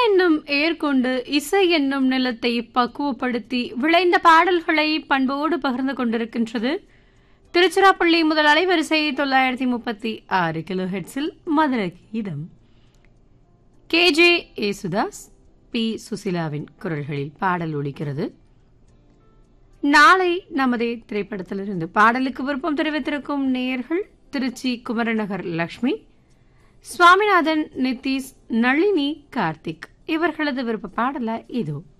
என்னும் ஏற்கொண்டு இசை என்னும் நிலத்தை பக்குவப்படுத்தி விளைந்த பாடல்களை பண்போடு பகிர்ந்து கொண்டிருக்கின்றது திருச்சிராப்பள்ளி முதல் அலைவரிசை தொள்ளாயிரத்தி முப்பத்தி ஆறு கிலோ ஹெட்ஸில் மதுர கீதம் கே ஜே ஏசுதாஸ் பி சுசிலாவின் குரல்களில் பாடல் ஒலிக்கிறது நாளை நமதே திரைப்படத்திலிருந்து பாடலுக்கு விருப்பம் தெரிவித்திருக்கும் நேயர்கள் திருச்சி குமரநகர் லக்ஷ்மி சுவாமிநாதன் நிதிஷ் நளினி கார்த்திக் இவர்களது விருப்ப பாடல இதோ